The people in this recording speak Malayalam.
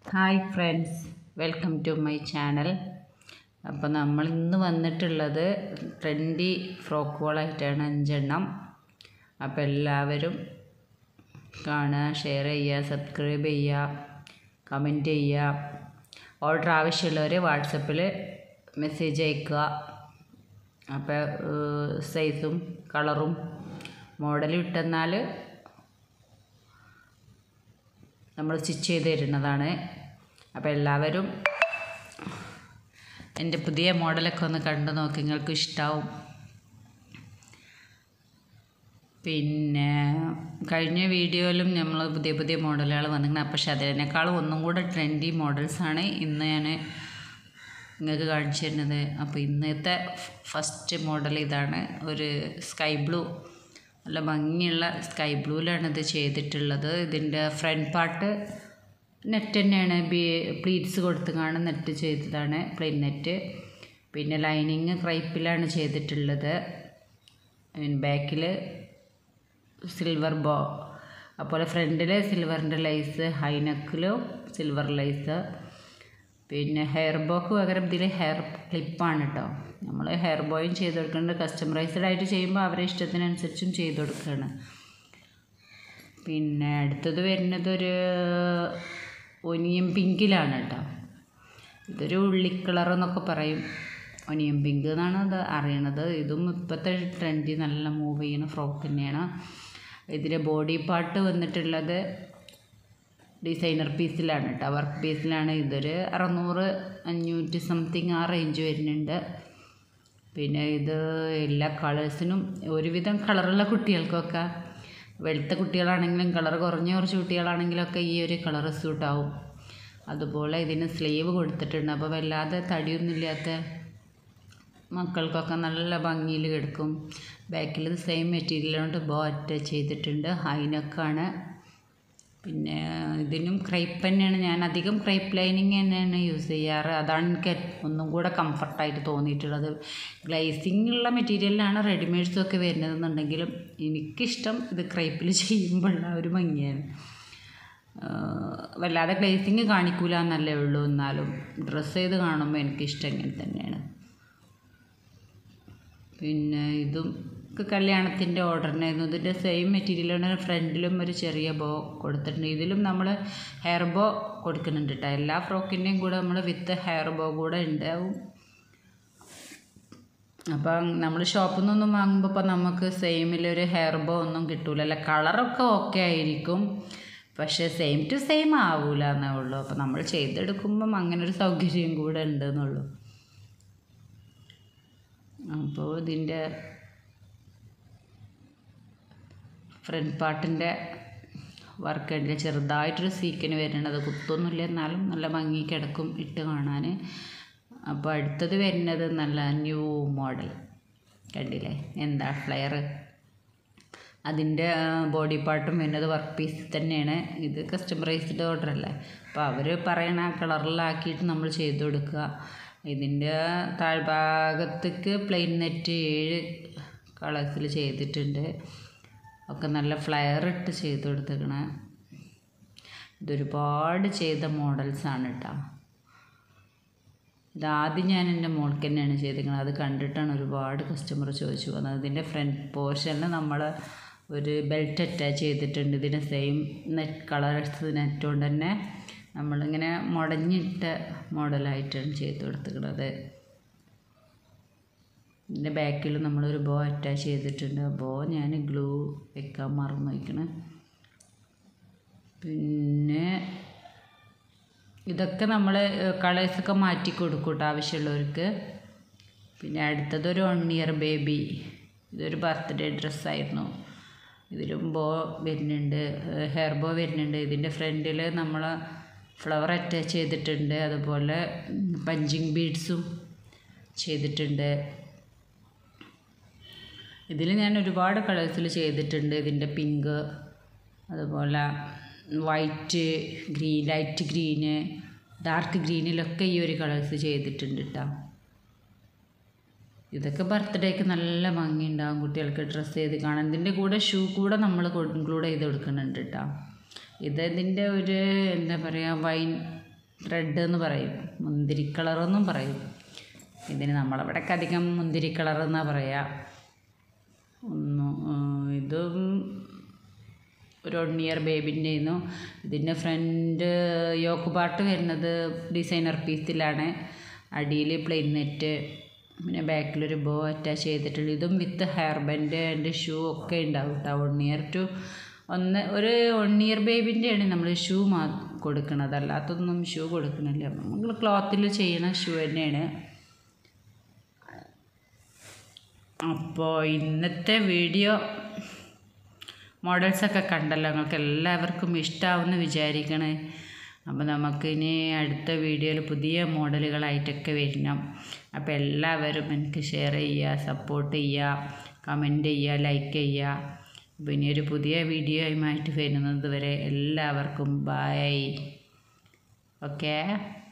hi friends welcome to my channel അപ്പോൾ നമ്മൾ ഇന്ന് വന്നിട്ടുള്ളത് ട്രെൻഡി ഫ്രോക്കുകളായിട്ടാണ് അഞ്ചെണ്ണം അപ്പോൾ എല്ലാവരും കാണുക ഷെയർ ചെയ്യുക സബ്സ്ക്രൈബ് ചെയ്യുക കമൻറ്റ് ചെയ്യുക ഓർഡർ ആവശ്യമുള്ളവർ വാട്സപ്പിൽ മെസ്സേജ് അയക്കുക അപ്പോൾ സൈസും കളറും മോഡലും ഇട്ടെന്നാൽ നമ്മൾ സ്റ്റിച്ച് ചെയ്ത് തരുന്നതാണ് അപ്പോൾ എല്ലാവരും എൻ്റെ പുതിയ മോഡലൊക്കെ ഒന്ന് കണ്ടു നോക്കി നിങ്ങൾക്ക് ഇഷ്ടമാവും പിന്നെ കഴിഞ്ഞ വീഡിയോയിലും നമ്മൾ പുതിയ പുതിയ മോഡലുകൾ വന്നിട്ടുണ്ട് പക്ഷെ അതിനേക്കാളും ഒന്നും കൂടെ ട്രെൻഡി മോഡൽസാണ് ഇന്ന് ഞാൻ നിങ്ങൾക്ക് കാണിച്ചു തരുന്നത് അപ്പോൾ ഇന്നത്തെ ഫസ്റ്റ് മോഡൽ ഇതാണ് ഒരു സ്കൈ ബ്ലൂ നല്ല ഭംഗിയുള്ള സ്കൈ ബ്ലൂവിലാണ് ഇത് ചെയ്തിട്ടുള്ളത് ഇതിൻ്റെ ഫ്രണ്ട് പാർട്ട് നെറ്റ് തന്നെയാണ് ബി പ്ലീറ്റ്സ് കൊടുത്ത് കാണുന്ന നെറ്റ് ചെയ്തതാണ് പ്ലെയിൻ നെറ്റ് പിന്നെ ലൈനിങ് ക്രൈപ്പിലാണ് ചെയ്തിട്ടുള്ളത് ബാക്കിൽ സിൽവർ ബോ അതുപോലെ ഫ്രണ്ടിൽ സിൽവറിൻ്റെ ലൈസ് ഹൈനക്കിലും സിൽവർ ലൈസ് പിന്നെ ഹെയർ ബോക്ക് പകരം ഇതിൽ ഹെയർ ക്ലിപ്പാണ് കേട്ടോ നമ്മൾ ഹെയർ ബോയും ചെയ്ത് കൊടുക്കുന്നുണ്ട് കസ്റ്റമറൈസ്ഡ് ആയിട്ട് ചെയ്യുമ്പോൾ അവരെ ഇഷ്ടത്തിനനുസരിച്ചും ചെയ്ത് കൊടുക്കുകയാണ് പിന്നെ അടുത്തത് വരുന്നത് ഒരു ഒനിയൻ പിങ്കിലാണ് കേട്ടോ ഇതൊരു ഉള്ളി കളർ എന്നൊക്കെ പറയും ഒനിയൻ പിങ്ക് എന്നാണ് അത് അറിയണത് ഇതും ഇപ്പോഴത്തെ ട്രെൻഡിൽ നല്ല മൂവ് ചെയ്യുന്ന ഫ്രോക്ക് തന്നെയാണ് ഇതിൻ്റെ ബോഡി പാർട്ട് വന്നിട്ടുള്ളത് ഡിസൈനർ പീസിലാണ് കേട്ടോ വർക്ക് പീസിലാണ് ഇതൊരു അറുന്നൂറ് അഞ്ഞൂറ്റി സംതിങ് ആ റേഞ്ച് വരുന്നുണ്ട് പിന്നെ ഇത് എല്ലാ കളേഴ്സിനും ഒരുവിധം കളറുള്ള കുട്ടികൾക്കൊക്കെ വെളുത്ത കുട്ടികളാണെങ്കിലും കളർ കുറഞ്ഞ കുറച്ച് കുട്ടികളാണെങ്കിലൊക്കെ ഈ ഒരു കളർ സൂട്ടാവും അതുപോലെ ഇതിന് സ്ലീവ് കൊടുത്തിട്ടുണ്ട് അപ്പോൾ വല്ലാതെ തടിയൊന്നുമില്ലാത്ത മക്കൾക്കൊക്കെ നല്ല ഭംഗിയിൽ കിടക്കും ബാക്കിൽ സെയിം മെറ്റീരിയൽ കൊണ്ട് ബോ അറ്റാച്ച് ചെയ്തിട്ടുണ്ട് ഹൈനക്കാണ് പിന്നെ ഇതിനും ക്രൈപ്പ് തന്നെയാണ് ഞാൻ അധികം ക്രൈപ്പ് ലൈനിങ് തന്നെയാണ് യൂസ് ചെയ്യാറ് അതാണ് എനിക്ക് ഒന്നും കൂടെ കംഫർട്ടായിട്ട് തോന്നിയിട്ടുള്ളത് ഗ്ലേസിങ് ഉള്ള മെറ്റീരിയലിലാണ് റെഡിമെയ്ഡ്സൊക്കെ വരുന്നതെന്നുണ്ടെങ്കിലും എനിക്കിഷ്ടം ഇത് ക്രൈപ്പിൽ ചെയ്യുമ്പോഴുള്ള ഒരു ഭംഗിയാണ് വല്ലാതെ ഗ്ലേസിങ് കാണിക്കൂല എന്നല്ലേ ഉള്ളൂ എന്നാലും ഡ്രസ്സ് ചെയ്ത് കാണുമ്പോൾ എനിക്കിഷ്ടം ഇങ്ങനെ തന്നെയാണ് പിന്നെ ഇതും കല്യാണത്തിൻ്റെ ഓർഡറിനായിരുന്നു ഇതിൻ്റെ സെയിം മെറ്റീരിയലാണ് ഫ്രണ്ടിലും ഒരു ചെറിയ ബോ കൊടുത്തിട്ടുണ്ട് ഇതിലും നമ്മൾ ഹെയർ ബോ കൊടുക്കുന്നുണ്ട് കേട്ടോ എല്ലാ ഫ്രോക്കിൻ്റെയും കൂടെ നമ്മൾ വിത്ത് ഹെയർ ബോ കൂടെ ഉണ്ടാവും അപ്പം നമ്മൾ ഷോപ്പിൽ നിന്നൊന്നും വാങ്ങുമ്പോൾ ഇപ്പം നമുക്ക് സെയിമിലൊരു ഹെയർ ബോ ഒന്നും കിട്ടൂലല്ല കളറൊക്കെ ഓക്കെ ആയിരിക്കും പക്ഷേ സെയിം ടു സെയിം ആവൂല എന്നേ ഉള്ളൂ അപ്പം നമ്മൾ ചെയ്തെടുക്കുമ്പം അങ്ങനെ ഒരു സൗകര്യം കൂടെ ഉണ്ടെന്നുള്ളൂ അപ്പോൾ ഇതിൻ്റെ ഫ്രണ്ട് പാർട്ടിൻ്റെ വർക്ക് ഉണ്ട് ചെറുതായിട്ടൊരു സീക്കിന് വരുന്നുണ്ട് അത് കുത്തൊന്നുമില്ല എന്നാലും നല്ല ഭംഗി കിടക്കും ഇട്ട് കാണാൻ അപ്പോൾ അടുത്തത് വരുന്നത് നല്ല ന്യൂ മോഡൽ കണ്ടില്ലേ എന്താ ഫ്ലെയർ അതിൻ്റെ ബോഡി പാർട്ടും വരുന്നത് വർക്ക് പീസ് തന്നെയാണ് ഇത് കസ്റ്റമറൈസ്ഡ് ഓർഡർ അല്ലേ അപ്പോൾ അവർ പറയണ കളറിലാക്കിയിട്ട് നമ്മൾ ചെയ്ത് കൊടുക്കുക ഇതിൻ്റെ താഴ്ഭാഗത്തേക്ക് പ്ലെയിൻ നെറ്റ് ഏഴ് കളേഴ്സിൽ ചെയ്തിട്ടുണ്ട് ഒക്കെ നല്ല ഫ്ലയർ ഇട്ട് ചെയ്ത് കൊടുത്തേക്കണ ഇതൊരുപാട് ചെയ്ത മോഡൽസാണ് കേട്ടോ ഇതാദ്യം ഞാൻ എൻ്റെ മോൾക്ക് തന്നെയാണ് ചെയ്തിരിക്കുന്നത് അത് കണ്ടിട്ടാണ് ഒരുപാട് കസ്റ്റമർ ചോദിച്ചു വന്നത് ഇതിൻ്റെ ഫ്രണ്ട് പോർഷനിൽ നമ്മൾ ഒരു ബെൽറ്റ് അറ്റാച്ച് ചെയ്തിട്ടുണ്ട് ഇതിൻ്റെ സെയിം നെറ്റ് കളേഴ്സ് നെറ്റ് കൊണ്ട് തന്നെ നമ്മളിങ്ങനെ മുടഞ്ഞിട്ട മോഡലായിട്ടാണ് ചെയ്ത് കൊടുത്തിരിക്കുന്നത് ഇതിൻ്റെ ബാക്കിൽ നമ്മളൊരു ബോ അറ്റാച്ച് ചെയ്തിട്ടുണ്ട് ആ ബോ ഞാൻ ഗ്ലൂ വെക്കാൻ മറന്നു വയ്ക്കണേ പിന്നെ ഇതൊക്കെ നമ്മൾ കളേഴ്സൊക്കെ മാറ്റി കൊടുക്കും കേട്ടോ ആവശ്യമുള്ളവർക്ക് പിന്നെ അടുത്തതൊരു വൺ ഇയർ ബേബി ഇതൊരു ബർത്ത്ഡേ ഡ്രസ്സായിരുന്നു ഇതിലും ബോ വരുന്നുണ്ട് ഹെയർ ബോ വരുന്നുണ്ട് ഇതിൻ്റെ ഫ്രണ്ടിൽ നമ്മൾ ഫ്ലവർ അറ്റാച്ച് ചെയ്തിട്ടുണ്ട് അതുപോലെ പഞ്ചിങ് ബീഡ്സും ചെയ്തിട്ടുണ്ട് ഇതിൽ ഞാൻ ഒരുപാട് കളേഴ്സിൽ ചെയ്തിട്ടുണ്ട് ഇതിൻ്റെ പിങ്ക് അതുപോലെ white green light green dark ഗ്രീനിലൊക്കെ ഈ ഒരു കളേഴ്സ് ചെയ്തിട്ടുണ്ട് കേട്ടോ ഇതൊക്കെ ബർത്ത്ഡേക്ക് നല്ല ഭംഗി ഉണ്ടാകും കുട്ടികൾക്ക് ഡ്രസ്സ് ചെയ്ത് കാണാൻ ഇതിൻ്റെ കൂടെ ഷൂ കൂടെ നമ്മൾ ഇൻക്ലൂഡ് ചെയ്ത് കൊടുക്കുന്നുണ്ട് കേട്ടോ ഇത് ഇതിൻ്റെ ഒരു എന്താ പറയുക വൈൻ റെഡ് എന്ന് പറയും മുന്തിരി കളറെന്നും പറയും ഇതിന് നമ്മളവിടെയൊക്കെ അധികം മുന്തിരി കളർ എന്നാണ് പറയുക ഒന്ന് ഇതും ഒരു വൺ ഇയർ ബേബിൻ്റെയിരുന്നു ഇതിൻ്റെ ഫ്രണ്ട് യോക്ക് പാർട്ട് വരുന്നത് ഡിസൈനർ പീസിലാണ് അടിയിൽ പ്ലെയിൻ നെറ്റ് പിന്നെ ബാക്കിലൊരു ബോ അറ്റാച്ച് ചെയ്തിട്ടുള്ള ഇതും with hair band and shoe ഒക്കെ ഉണ്ടാവും കേട്ടോ വൺ ഇയർ ടു ഒന്ന് ഒരു വൺ ഇയർ ബേബിൻ്റെയാണ് നമ്മൾ ഷൂ മാ കൊടുക്കുന്നത് അല്ലാത്തൊന്നും ഷൂ കൊടുക്കണില്ല നമ്മൾ ക്ലോത്തിൽ ചെയ്യണ ഷൂ തന്നെയാണ് അപ്പോൾ ഇന്നത്തെ വീഡിയോ മോഡൽസൊക്കെ കണ്ടല്ലോ നിങ്ങൾക്ക് എല്ലാവർക്കും ഇഷ്ടമാവുമെന്ന് വിചാരിക്കണേ അപ്പോൾ നമുക്കിനി അടുത്ത വീഡിയോയിൽ പുതിയ മോഡലുകളായിട്ടൊക്കെ വരണം അപ്പോൾ എല്ലാവരും എനിക്ക് ഷെയർ ചെയ്യുക സപ്പോർട്ട് ചെയ്യുക കമൻറ്റ് ചെയ്യുക ലൈക്ക് ചെയ്യുക അപ്പോൾ ഇനി ഒരു പുതിയ വീഡിയോയുമായിട്ട് വരുന്നത് വരെ എല്ലാവർക്കും ബൈ ഓക്കേ